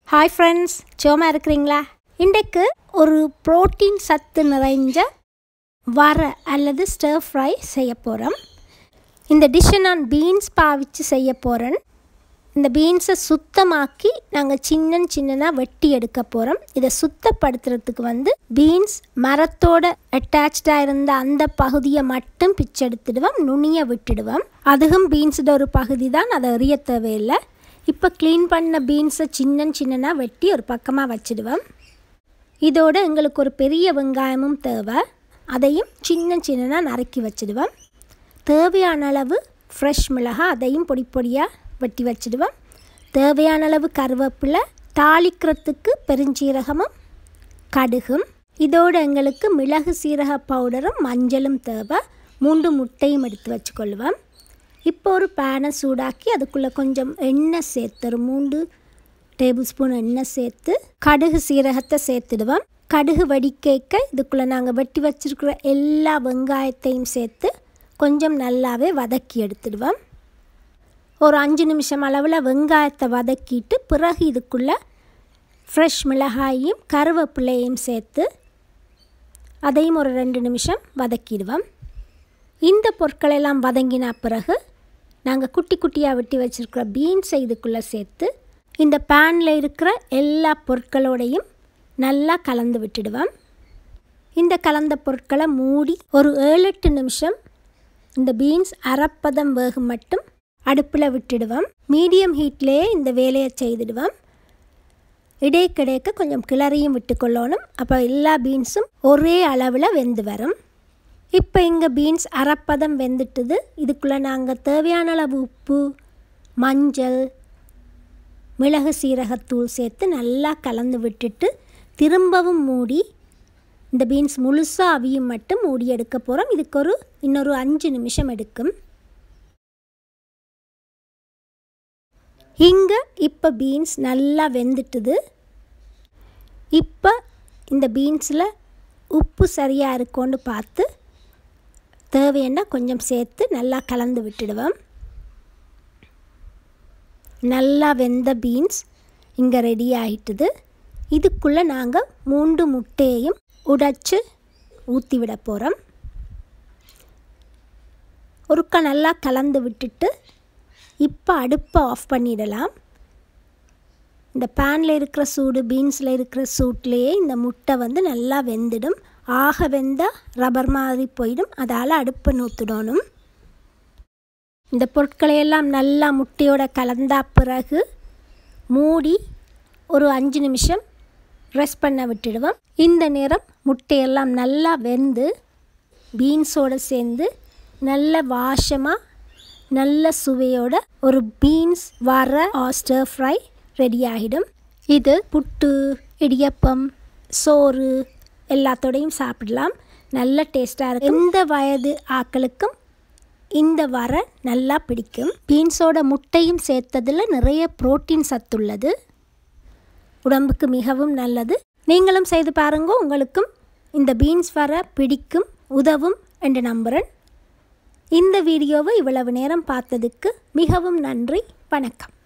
hi friends சோமா இருக்கிறீங்களா இன்றைக்கு ஒரு புரோட்டீன் சத்து நிறைஞ்ச வர அல்லது ஸ்டர் ஃப்ரை செய்ய போகிறோம் இந்த டிஷ்ஷை நான் பீன்ஸ் பாவிச்சு செய்ய போகிறேன் இந்த பீன்ஸை சுத்தமாக்கி நாங்கள் சின்ன சின்னதாக வெட்டி எடுக்க போகிறோம் இதை சுத்தப்படுத்துறதுக்கு வந்து பீன்ஸ் மரத்தோட அட்டாச்சாக இருந்த அந்த பகுதியை மட்டும் பிச்செடுத்துடுவோம் நுனியை விட்டுடுவோம் அதுவும் பீன்ஸோட ஒரு பகுதி தான் அதை எறிய தேவையில்லை இப்போ க்ளீன் பண்ண பீன்ஸை சின்ன சின்னதாக வெட்டி ஒரு பக்கமாக வச்சிடுவோம் இதோட எங்களுக்கு ஒரு பெரிய வெங்காயமும் தேவை அதையும் சின்ன சின்னதாக நறுக்கி வச்சிடுவோம் தேவையான அளவு ஃப்ரெஷ் மிளகாய் அதையும் பொடி பொடியாக வெட்டி வச்சிடுவோம் தேவையான அளவு கருவேப்பிலை தாளிக்கிறதுக்கு பெருஞ்சீரகமும் கடுகும் இதோடு எங்களுக்கு மிளகு சீரக பவுடரும் மஞ்சளும் தேவை மூன்று முட்டையும் எடுத்து வச்சுக்கொள்வோம் இப்போ ஒரு பேனை சூடாக்கி அதுக்குள்ளே கொஞ்சம் எண்ணெய் சேர்த்து ஒரு மூன்று டேபிள் ஸ்பூன் எண்ணெய் சேர்த்து கடுகு சீரகத்தை சேர்த்துடுவோம் கடுகு வடிக்கேக்க இதுக்குள்ளே நாங்கள் வெட்டி வச்சுருக்கிற எல்லா வெங்காயத்தையும் சேர்த்து கொஞ்சம் நல்லாவே வதக்கி எடுத்துடுவோம் ஒரு அஞ்சு நிமிஷம் அளவில் வெங்காயத்தை வதக்கிட்டு பிறகு இதுக்குள்ளே ஃப்ரெஷ் மிளகாயும் கருவேப்பிலையும் சேர்த்து அதையும் ஒரு ரெண்டு நிமிஷம் வதக்கிடுவோம் இந்த பொருட்களெல்லாம் வதங்கின பிறகு நாங்கள் குட்டி குட்டியாக வெட்டி வச்சுருக்கிற பீன்ஸை இதுக்குள்ளே சேர்த்து இந்த பேனில் இருக்கிற எல்லா பொருட்களோடையும் நல்லா கலந்து விட்டுடுவோம் இந்த கலந்த பொருட்களை மூடி ஒரு ஏழு எட்டு நிமிஷம் இந்த பீன்ஸ் அரைப்பதம் வேகும் மட்டும் அடுப்பில் விட்டுடுவோம் மீடியம் ஹீட்லேயே இந்த வேலையை செய்துடுவோம் இடைக்கிடைக்க கொஞ்சம் கிளறியும் விட்டுக்கொள்ளணும் அப்போ எல்லா பீன்ஸும் ஒரே அளவில் வெந்து வரும் இப்போ இங்கே பீன்ஸ் அரைப்பதம் வெந்துட்டுது இதுக்குள்ளே நாங்கள் தேவையான அளவு உப்பு மஞ்சள் மிளகு சீரகத்தூள் சேர்த்து நல்லா கலந்து விட்டுட்டு திரும்பவும் மூடி இந்த பீன்ஸ் முழுசாக அவியும் மட்டும் மூடி எடுக்க போகிறோம் இதுக்கு ஒரு இன்னொரு அஞ்சு நிமிஷம் எடுக்கும் இங்கே இப்போ பீன்ஸ் நல்லா வெந்துட்டுது இப்போ இந்த பீன்ஸில் உப்பு சரியாக இருக்கோன்னு பார்த்து தேவையான கொஞ்சம் சேர்த்து நல்லா கலந்து விட்டுடுவோம் நல்லா வெந்த பீன்ஸ் இங்கே ரெடி ஆகிட்டுது இதுக்குள்ளே நாங்கள் மூன்று முட்டையையும் உடைச்சி ஊற்றி விட போகிறோம் ஒருக்கா நல்லா கலந்து விட்டுட்டு இப்போ அடுப்பை ஆஃப் பண்ணிடலாம் இந்த பேனில் இருக்கிற சூடு பீன்ஸில் இருக்கிற சூட்லேயே இந்த முட்டை வந்து நல்லா வெந்துடும் ஆக வெந்தால் ரப்பர் மாதிரி போயிடும் அதால் அடுப்பை நூற்றிடணும் இந்த பொருட்களையெல்லாம் நல்லா முட்டையோட கலந்தா பிறகு மூடி ஒரு அஞ்சு நிமிஷம் ரெஸ்ட் பண்ண விட்டுடுவோம் இந்த நேரம் முட்டையெல்லாம் நல்லா வெந்து பீன்ஸோடு சேர்ந்து நல்ல வாசமாக நல்ல சுவையோட ஒரு பீன்ஸ் வர ஆஸ்டர் ஃப்ரை ரெடி ஆகிடும் இது புட்டு இடியப்பம் சோறு எல்லாத்தோடையும் சாப்பிடலாம் நல்ல டேஸ்ட்டாக இருக்கும் எந்த வயது ஆக்களுக்கும் இந்த வர நல்லா பிடிக்கும் பீன்ஸோட முட்டையும் சேர்த்ததில் நிறைய புரோட்டீன் சத்துள்ளது உடம்புக்கு மிகவும் நல்லது நீங்களும் செய்து பாருங்க உங்களுக்கும் இந்த பீன்ஸ் வர பிடிக்கும் உதவும் என்று நம்புகிறேன் இந்த வீடியோவை இவ்வளவு நேரம் பார்த்ததுக்கு மிகவும் நன்றி வணக்கம்